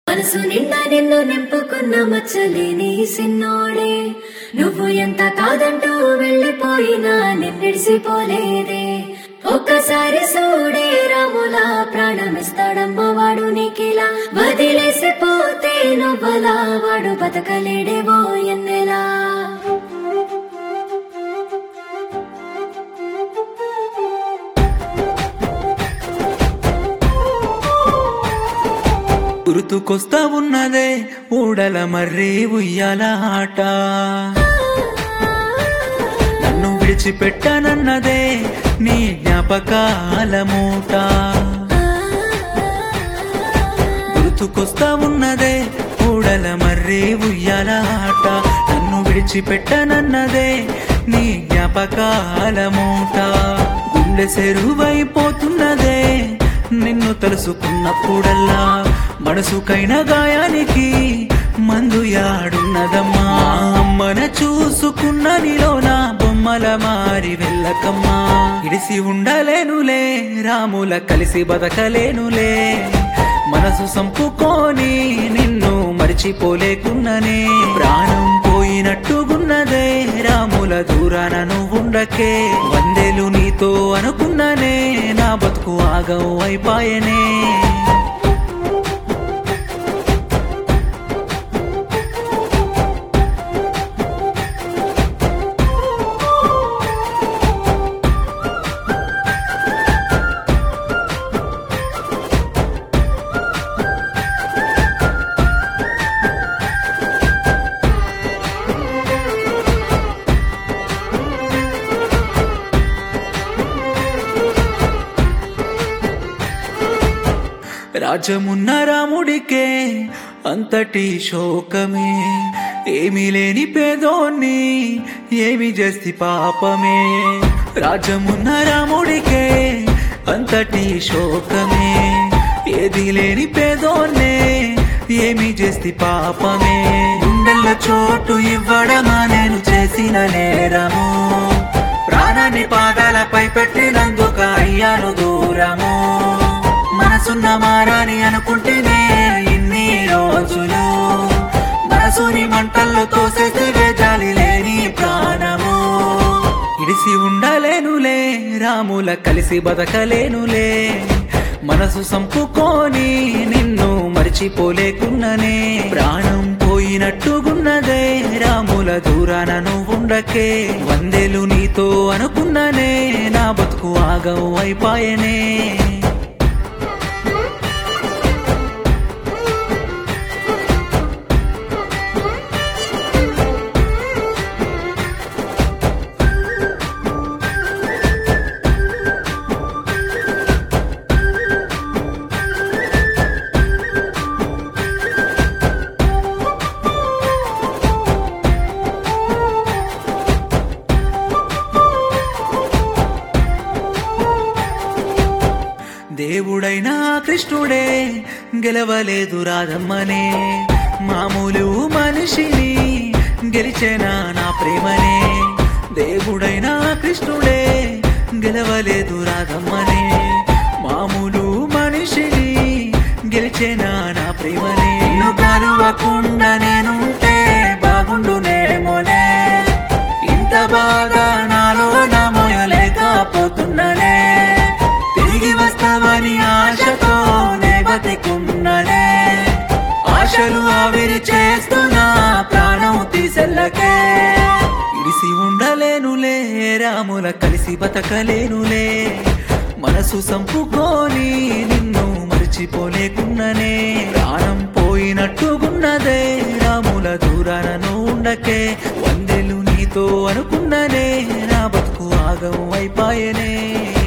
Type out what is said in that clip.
మనసు నిండా నిన్ను నింపుకున్న మచ్చలేని సిన్నోడే నువ్వు ఎంత కాదంటూ వెళ్ళిపోయినా నిన్నిడిసిపోలేదే ఒక్కసారి సూడే రాములా ప్రాణమిస్తాడమ్మ వాడు నీకిలా వదిలేసిపోతే నువ్వలా వాడు బతకలేడేవో ఎన్నెలా గుర్తుకొస్తా ఉన్నదే ఊడల మర్రి ఉయ్యాల ఆట నన్ను విడిచిపెట్టనన్నదే నీ జ్ఞాపకాల మూట గుర్తుకొస్తా ఉన్నదే ఊడల మర్రి ఉయ్యాల ఆట నన్ను విడిచిపెట్టనన్నదే నీ జ్ఞాపకాల మూట గుండె సెరువైపోతున్నదే నిన్ను తెలుసుకున్నప్పుడల్లా మనసుకైన గాయానికి మందు యాడున్నదమ్మా అమ్మన చూసుకున్న నీలోన బొమ్మల మారి వెళ్ళకమ్మా ఇడిసి ఉండలేనులే రాముల కలిసి బతకలేనులే మనసు సంపుకొని నిన్ను మరిచిపోలేకున్ననే ప్రాణం పోయినట్టుగున్నదే రాముల దూరాన నువ్వుండకే వందెలు నీతో అనుకున్ననే నా బతుకు ఆగం అయిపాయనే రాజమున్న రాముడికే అంతటి శోకమే ఏమీ లేని పేదోన్ని ఏమి చేసి పాపమే రాజమున్న రాముడికే అంతటి శోకమే ఏది లేని పేదోన్నే ఏమి చేసి పాపమే గుండెల్ల చోటు ఇవ్వడమా నేను చేసిన నేరము ప్రాణాన్ని పాదాలపై పెట్టినందుక అయ్యాను దూరము మనసున్న మారాని అనుకుంటేనే ఇన్ని రోజులు మనసుని మంటల్లో తోసేస్తే జాలి లేని ప్రాణము ఇడిసి ఉండలేనులే రాముల కలిసి బతకలేనులే మనసు సంపుకొని నిన్ను మరిచిపోలేకున్ననే ప్రాణం పోయినట్టుగున్నదే రాముల దూరాన నువ్వుండకే వందెలు నీతో అనుకున్ననే నా బతుకు ఆగం అయిపాయనే దేవుడైనా కృష్ణుడే గెలవలేదు రాధమ్మనే మామూలు మనిషిని గెలిచేనా నా ప్రేమనే దేవుడైనా కృష్ణుడే గెలవలేదు రాధమ్మనే మామూలు మనిషిని గెలిచేనా నా ప్రేమనే నిన్ను కలవకుండా నేనుంటే బాగుండునేమోనే ఇంత బాగా నాలో నా మోయలేకపోతున్ననే తిరిగి వస్తావని ఆశతో నే బతికున్ననే ఆశలు ఆవిరి చేస్తున్నా ప్రాణం తీసెల్లకే ఇడిసి ఉండలేనులే రాముల కలిసి బతకలేనులే మనసు సంపుకొని నిన్ను మరిచిపోలేకున్ననే ప్రాణం పోయినట్టుగున్నదే రాముల దూరాన నువ్వు ఉండకే వందెలు నీతో అనుకున్ననే నా బతుకు ఆగం అయిపాయనే